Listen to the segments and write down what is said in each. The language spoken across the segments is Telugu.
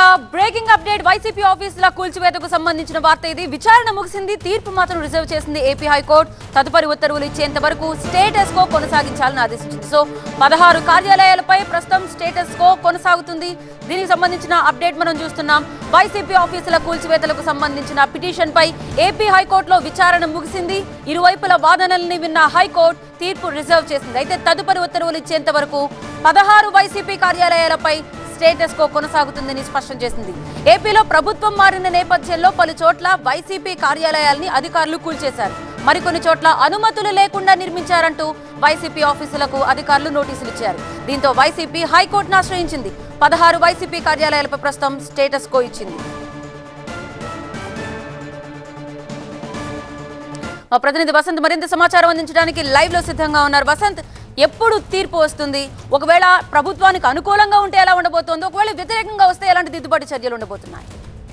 బ్రేకింగ్ అప్డేట్ వైసీపీ ఆఫీసుల కూల్చివేతకు సంబంధించిన వార్త ఇది విచారణ ముగిసింది తీర్పు మాత్రం రిజర్వ్ చేసింది ఏపీ హైకోర్టు తదుపరి ఉత్తర్వులు ఇచ్చేంత వరకు స్టేటస్ కో కొనసాగించాలని ఆదేశించింది సో పదహారు కార్యాలయాలపై ప్రస్తుతం స్టేటస్ కో కొనసాగుతుంది దీనికి సంబంధించిన అప్డేట్ మనం చూస్తున్నాం వైసీపీ ఆఫీసుల కూల్చివేతలకు సంబంధించిన పిటిషన్ పై ఏపీ హైకోర్టులో విచారణ ముగిసింది ఇరువైపుల వాదనల్ని విన్న హైకోర్టు తీర్పు రిజర్వ్ చేసింది అయితే తదుపరి ఉత్తర్వులు ఇచ్చేంత వరకు పదహారు వైసీపీ కార్యాలయాలపై స్టేటస్ కో కొనసాగుతుందని స్పష్టం చేసింది ఏపీలో ప్రభుత్వం మారిన నేపథ్యంలో పలు చోట్ల వైసీపీ కార్యాలయాల్ని అధికారులు కూల్చేశారు మరికొన్ని చోట్ల అనుమతులు లేకుండా నిర్మించారంటూ వైసీపీ ఆఫీసులకు అధికారులు నోటీసులు ఇచ్చారు దీంతో వైసీపీ హైకోర్టును ఆశ్రయించింది పదహారు వైసీపీ కార్యాలయాలపై ప్రస్తుతం స్టేటస్ కో ఇచ్చింది మా ప్రతినిధి వసంత్ మరింత సమాచారం అందించడానికి లైవ్ లో సిద్ధంగా ఉన్నారు వసంత్ ఎప్పుడు తీర్పు వస్తుంది ఒకవేళ ప్రభుత్వానికి అనుకూలంగా ఉంటే ఎలా ఉండబోతోంది ఒకవేళ వ్యతిరేకంగా వస్తే ఎలాంటి దిద్దుబాటు చర్యలు ఉండబోతున్నాయి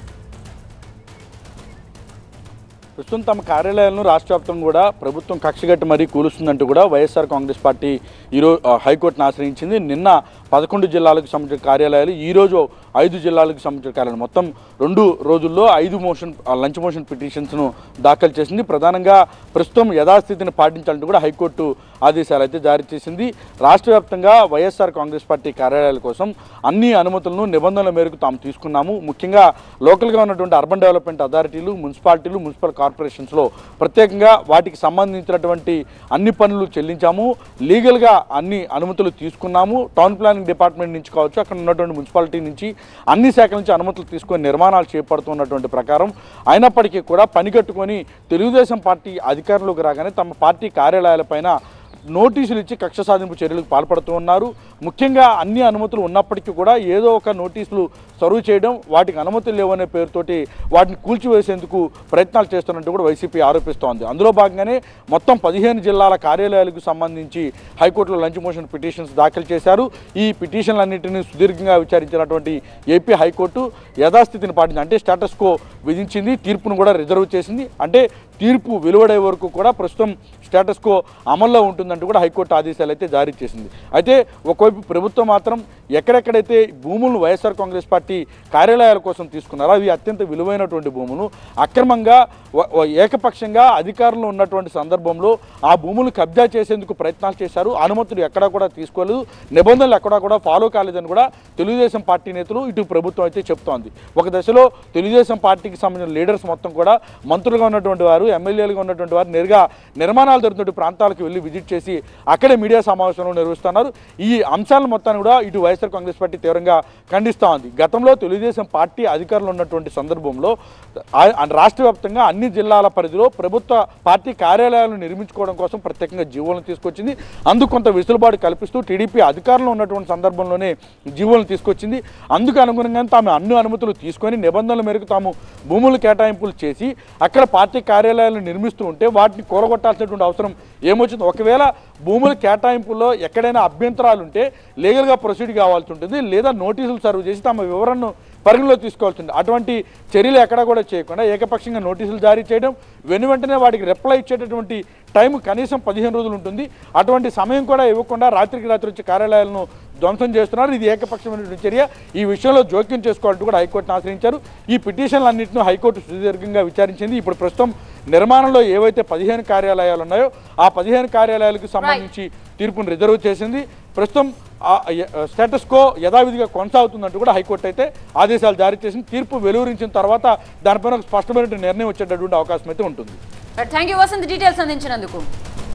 ప్రస్తుతం తమ కార్యాలయాలను రాష్ట్ర వ్యాప్తంగా కూడా ప్రభుత్వం కక్షగట్టి మరీ కూలుస్తుందంటూ కూడా వైఎస్ఆర్ కాంగ్రెస్ పార్టీ ఈరోజు హైకోర్టును ఆశ్రయించింది నిన్న పదకొండు జిల్లాలకు సంబంధించిన కార్యాలయాలు ఈ రోజు ఐదు జిల్లాలకు సంబంధించిన కార్యాలయాలు మొత్తం రెండు రోజుల్లో ఐదు మోషన్ ఆ, లంచ్ మోషన్ పిటిషన్స్ను దాఖలు చేసింది ప్రధానంగా ప్రస్తుతం యథాస్థితిని పాటించాలంటూ కూడా హైకోర్టు ఆదేశాలు అయితే జారీ చేసింది రాష్ట్ర వ్యాప్తంగా వైఎస్ఆర్ కాంగ్రెస్ పార్టీ కార్యాలయాల కోసం అన్ని అనుమతులను నిబంధనల మేరకు తాము తీసుకున్నాము ముఖ్యంగా లోకల్గా ఉన్నటువంటి అర్బన్ డెవలప్మెంట్ అథారిటీలు మున్సిపాలిటీలు మున్సిపల్ కార్పొరేషన్స్లో ప్రత్యేకంగా వాటికి సంబంధించినటువంటి అన్ని పనులు చెల్లించాము లీగల్గా అన్ని అనుమతులు తీసుకున్నాము టౌన్ ప్లానింగ్ డిపార్ట్మెంట్ నుంచి కావచ్చు అక్కడ ఉన్నటువంటి మున్సిపాలిటీ నుంచి అన్ని శాఖల నుంచి అనుమతులు తీసుకొని నిర్మాణాలు చేపడుతున్నటువంటి ప్రకారం అయినప్పటికీ కూడా పనిగట్టుకొని తెలుగుదేశం పార్టీ అధికారంలోకి రాగానే తమ పార్టీ కార్యాలయాలపైన నోటీసులు ఇచ్చి కక్ష సాధింపు చర్యలకు పాల్పడుతూ ఉన్నారు ముఖ్యంగా అన్ని అనుమతులు ఉన్నప్పటికీ కూడా ఏదో ఒక నోటీసులు సర్వ్ చేయడం వాటికి అనుమతులు లేవనే పేరుతోటి వాటిని కూల్చివేసేందుకు ప్రయత్నాలు చేస్తున్నట్టు కూడా వైసీపీ ఆరోపిస్తోంది అందులో భాగంగానే మొత్తం పదిహేను జిల్లాల కార్యాలయాలకు సంబంధించి హైకోర్టులో లంచ్ మోషన్ పిటిషన్స్ దాఖలు చేశారు ఈ పిటిషన్లన్నింటినీ సుదీర్ఘంగా విచారించినటువంటి ఏపీ హైకోర్టు యథాస్థితిని పాటించింది అంటే స్టేటస్ కో విధించింది తీర్పును కూడా రిజర్వ్ చేసింది అంటే తీర్పు వెలువడే వరకు కూడా ప్రస్తుతం స్టేటస్ కో అమల్లో ఉంటుందంటూ కూడా హైకోర్టు ఆదేశాలు అయితే జారీ చేసింది అయితే ఒకవైపు ప్రభుత్వం మాత్రం ఎక్కడెక్కడైతే భూములను వైఎస్ఆర్ కాంగ్రెస్ పార్టీ కార్యాలయాల కోసం తీసుకున్నారో అవి అత్యంత విలువైనటువంటి భూములు అక్రమంగా వ- వ- ఏకపక్షంగా అధికారంలో ఉన్నటువంటి సందర్భంలో ఆ భూములు కబ్జా చేసేందుకు ప్రయత్నాలు చేశారు అనుమతులు ఎక్కడా కూడా తీసుకోలేదు నిబంధనలు ఎక్కడా కూడా ఫాలో కాలేదని కూడా తెలుగుదేశం పార్టీ నేతలు ఇటు ప్రభుత్వం అయితే చెప్తోంది ఒక దశలో తెలుగుదేశం పార్టీకి సంబంధించిన లీడర్స్ మొత్తం కూడా మంత్రులుగా ఉన్నటువంటి వారు ఎమ్మెల్యేలుగా ఉన్నటువంటి వారు నేరుగా నిర్మాణాలు జరుగుతున్న ప్రాంతాలకు వెళ్ళి విజిట్ చేసి అక్కడే మీడియా సమావేశంలో నిర్వహిస్తున్నారు ఈ అంశాలను మొత్తాన్ని కూడా ఇటు వైఎస్ఆర్ కాంగ్రెస్ పార్టీ తీవ్రంగా ఖండిస్తూ ఉంది గతంలో తెలుగుదేశం పార్టీ అధికారంలో ఉన్నటువంటి సందర్భంలో ఆ- ఆ రాష్ట్ర వ్యాప్తంగా అన్ని జిల్లాల పరిధిలో ప్రభుత్వ పార్టీ కార్యాలయాలను నిర్మించుకోవడం కోసం ప్రత్యేకంగా జీవోలను తీసుకొచ్చింది అందుకు కొంత వెసులుబాటు కల్పిస్తూ టీడీపీ అధికారంలో ఉన్నటువంటి సందర్భంలోనే జీవోలను తీసుకొచ్చింది అందుకు అనుగుణంగా తాము అన్ని అనుమతులు తీసుకొని నిబంధనల మేరకు తాము భూములు కేటాయింపులు చేసి అక్కడ పార్టీ కార్యాలయాలను నిర్మిస్తూ ఉంటే వాటిని కూలగొట్టాల్సినటువంటి అవసరం ఏమొచ్చింది ఒకవేళ భూముల కేటాయింపుల్లో ఎక్కడైనా అభ్యంతరాలు ఉంటే లీగల్గా ప్రొసీడ్ కావాల్సి ఉంటుంది లేదా నోటీసులు సర్వ్ చేసి తమ వివరణను పరిగణలో తీసుకోవాల్సి ఉంటుంది అటువంటి చర్యలు ఎక్కడా కూడా చేయకుండా ఏకపక్షంగా నోటీసులు జారీ చేయడం వెను వెంటనే వాటికి రిప్లై ఇచ్చేటటువంటి టైం కనీసం పదిహేను రోజులు ఉంటుంది అటువంటి సమయం కూడా ఇవ్వకుండా రాత్రికి రాత్రి వచ్చి కార్యాలయాలను ధ్వంసం చేస్తున్నారు ఇది ఏకపక్షమైనటువంటి చర్య ఈ విషయంలో జోక్యం చేసుకోవాలంటూ కూడా హైకోర్టును ఆశ్రయించారు ఈ పిటిషన్లన్నింటినీ హైకోర్టు సుదీర్ఘంగా విచారించింది ఇప్పుడు ప్రస్తుతం నిర్మాణంలో ఏవైతే పదిహేను కార్యాలయాలు ఉన్నాయో ఆ పదిహేను కార్యాలయాలకు సంబంధించి తీర్పును రిజర్వ్ చేసింది ప్రస్తుతం ఆ య- స్టేటస్ కో యథావిధిగా కొనసాగుతుందంటూ కూడా హైకోర్టు అయితే ఆదేశాలు జారీ చేసింది తీర్పు వెలువరించిన తర్వాత దానిపైన ఒక స్పష్టమైనటువంటి నిర్ణయం వచ్చేటటువంటి అవకాశం అయితే ఉంటుంది థ్యాంక్ యూ వసంత్ డీటెయిల్స్ అందించినందుకు